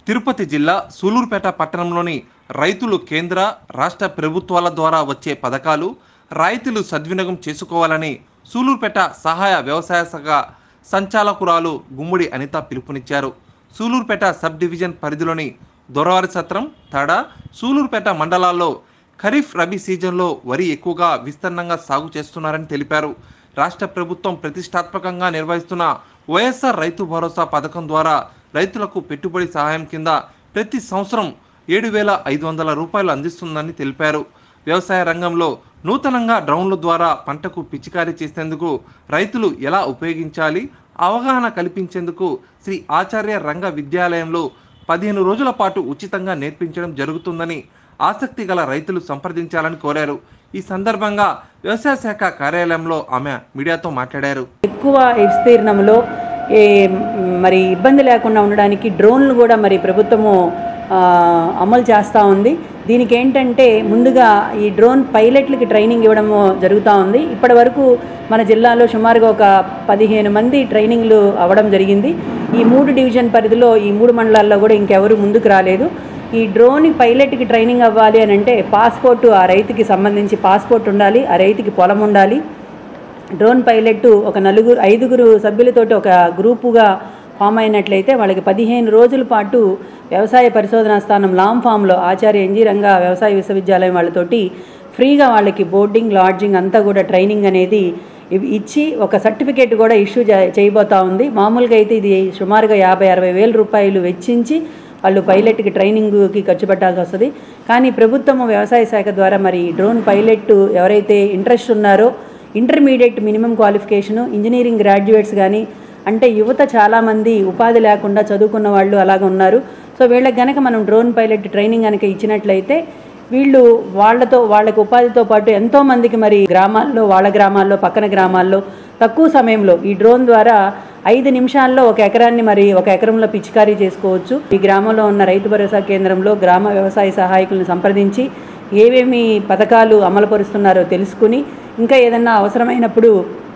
తిరుపతి జిల్లా సూలూరుపేట పట్టణంలోని రైతులు కేంద్ర రాష్ట్ర ప్రభుత్వాల ద్వారా వచ్చే పథకాలు రాయితీలు సద్వినియోగం చేసుకోవాలని సూలూరుపేట సహాయ వ్యవసాయ శాఖ సంచాలకురాలు గుమ్మడి అనిత పిలుపునిచ్చారు సూలూరుపేట సబ్ డివిజన్ పరిధిలోని దొరవారి సత్రం తడ సూలూరుపేట మండలాల్లో ఖరీఫ్ రబీ సీజన్లో వరి ఎక్కువగా విస్తీర్ణంగా సాగు చేస్తున్నారని తెలిపారు రాష్ట్ర ప్రభుత్వం ప్రతిష్టాత్మకంగా నిర్వహిస్తున్న వైఎస్ఆర్ రైతు భరోసా పథకం ద్వారా రైతులకు పెట్టుబడి సహాయం కింద ప్రతి సంవత్సరం ఏడు వేల ఐదు వందల రూపాయలు అందిస్తుందని తెలిపారు వ్యవసాయ రంగంలో నూతనంగా డ్రోన్ల ద్వారా పంటకు పిచికారీ చేసేందుకు రైతులు ఎలా ఉపయోగించాలి అవగాహన కల్పించేందుకు శ్రీ ఆచార్య రంగ విద్యాలయంలో పదిహేను రోజుల పాటు ఉచితంగా నేర్పించడం జరుగుతుందని ఆసక్తి గల రైతులు సంప్రదించాలని కోరారు ఈ సందర్భంగా వ్యవసాయ శాఖ కార్యాలయంలో ఆమె మీడియాతో మాట్లాడారు ఎక్కువ విస్తీర్ణంలో ఏ మరి ఇబ్బంది లేకుండా ఉండడానికి డ్రోన్లు కూడా మరి ప్రభుత్వము ఆ, అమలు చేస్తూ ఉంది దీనికి ఏంటంటే ముందుగా ఈ డ్రోన్ పైలట్లకి ట్రైనింగ్ ఇవ్వడం జరుగుతూ ఉంది ఇప్పటి వరకు మన జిల్లాలో సుమారుగా ఒక పదిహేను మంది ట్రైనింగ్లు అవ్వడం జరిగింది ఈ మూడు డివిజన్ పరిధిలో ఈ మూడు మండలాల్లో కూడా ఇంకెవరు ముందుకు రాలేదు ఈ డ్రోన్ పైలట్కి ట్రైనింగ్ అవ్వాలి అని అంటే పాస్పోర్ట్ ఆ రైతుకి సంబంధించి పాస్పోర్ట్ ఉండాలి ఆ రైతుకి పొలం ఉండాలి డ్రోన్ పైలట్ ఒక నలుగురు ఐదుగురు సభ్యులతోటి ఒక గ్రూపుగా ఫామ్ అయినట్లయితే వాళ్ళకి పదిహేను రోజుల పాటు వ్యవసాయ పరిశోధనా స్థానం లామ్ ఫామ్లో ఆచార్య ఎన్జీ రంగా వ్యవసాయ విశ్వవిద్యాలయం వాళ్ళతోటి ఫ్రీగా వాళ్ళకి బోర్డింగ్ లాడ్జింగ్ అంతా కూడా ట్రైనింగ్ అనేది ఇవి ఇచ్చి ఒక సర్టిఫికేట్ కూడా ఇష్యూ చే- చేయబోతా ఉంది మామూలుగా అయితే ఇది సుమారుగా యాభై అరవై వేల రూపాయలు వెచ్చించి వాళ్ళు పైలట్కి ట్రైనింగ్కి ఖర్చు పెట్టాల్సి వస్తుంది కానీ ప్రభుత్వం వ్యవసాయ శాఖ ద్వారా మరి డ్రోన్ పైలట్ ఎవరైతే ఇంట్రెస్ట్ ఉన్నారో intermediate minimum qualification engineering graduates కానీ అంటే యువత చాలామంది ఉపాధి లేకుండా చదువుకున్న వాళ్ళు అలాగ ఉన్నారు సో వీళ్ళకి గనక మనం డ్రోన్ పైలట్ ట్రైనింగ్ కనుక ఇచ్చినట్లయితే వీళ్ళు వాళ్ళతో వాళ్ళకి ఉపాధితో పాటు ఎంతో మందికి మరి గ్రామాల్లో వాళ్ళ గ్రామాల్లో పక్కన గ్రామాల్లో తక్కువ సమయంలో ఈ డ్రోన్ ద్వారా ఐదు నిమిషాల్లో ఒక ఎకరాన్ని మరి ఒక ఎకరంలో పిచికారీ చేసుకోవచ్చు ఈ గ్రామంలో ఉన్న రైతు భరోసా కేంద్రంలో గ్రామ వ్యవసాయ సహాయకులను సంప్రదించి ఏమేమి పథకాలు అమలుపరుస్తున్నారో తెలుసుకుని ఇంకా ఏదన్నా అవసరమైనప్పుడు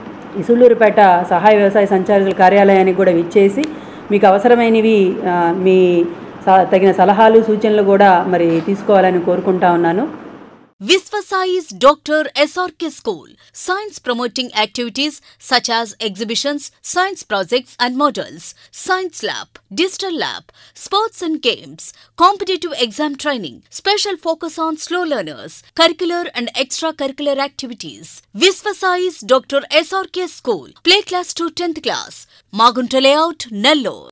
ఈ సూళ్ళూరుపేట సహాయ వ్యవసాయ సంచాలకుల కార్యాలయానికి కూడా విచ్చేసి మీకు అవసరమైనవి ఆ, మీ స- తగిన సలహాలు సూచనలు కూడా మరి తీసుకోవాలని కోరుకుంటా ఉన్నాను Visvasai's Dr. SRK School. Science promoting activities such as exhibitions, science projects and models, science lab, digital lab, sports and games, competitive exam training, special focus on slow learners, curricular and extracurricular activities. Visvasai's Dr. SRK School. Play class to 10th class. Magunta layout, Nellore.